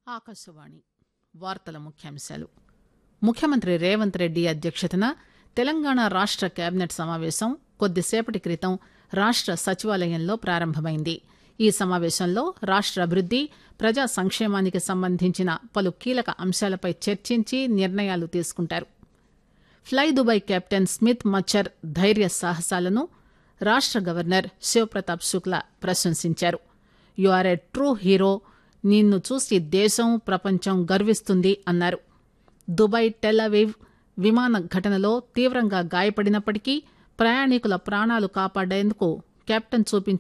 ఆకాశవాణి వార్తల ముఖ్యాంశాలు ముఖ్యమంత్రి రేవంత్ రెడ్డి అధ్యక్షతన తెలంగాణ రాష్ట కేబినెట్ సమావేశం కొద్దిసేపటి క్రితం రాష్ట సచివాలయంలో ప్రారంభమైంది ఈ సమావేశంలో రాష్ట అభివృద్ది ప్రజా సంక్షేమానికి సంబంధించిన పలు కీలక అంశాలపై చర్చించి నిర్ణయాలు తీసుకుంటారు ఫ్లై దుబాయ్ కెప్టెన్ స్మిత్ మచ్చర్ ధైర్య సాహసాలను రాష్ట గవర్నర్ శివప్రతాప్ శుక్లా ప్రశంసించారు you are a true hero నిన్ను చూసి దేశం ప్రపంచం గర్విస్తుంది అన్నారు దుబాయ్ టెల్ అవీవ్ విమాన ఘటనలో తీవ్రంగా గాయపడినప్పటికీ ప్రయాణికుల ప్రాణాలు కాపాడేందుకు కెప్టెన్ చూపించిన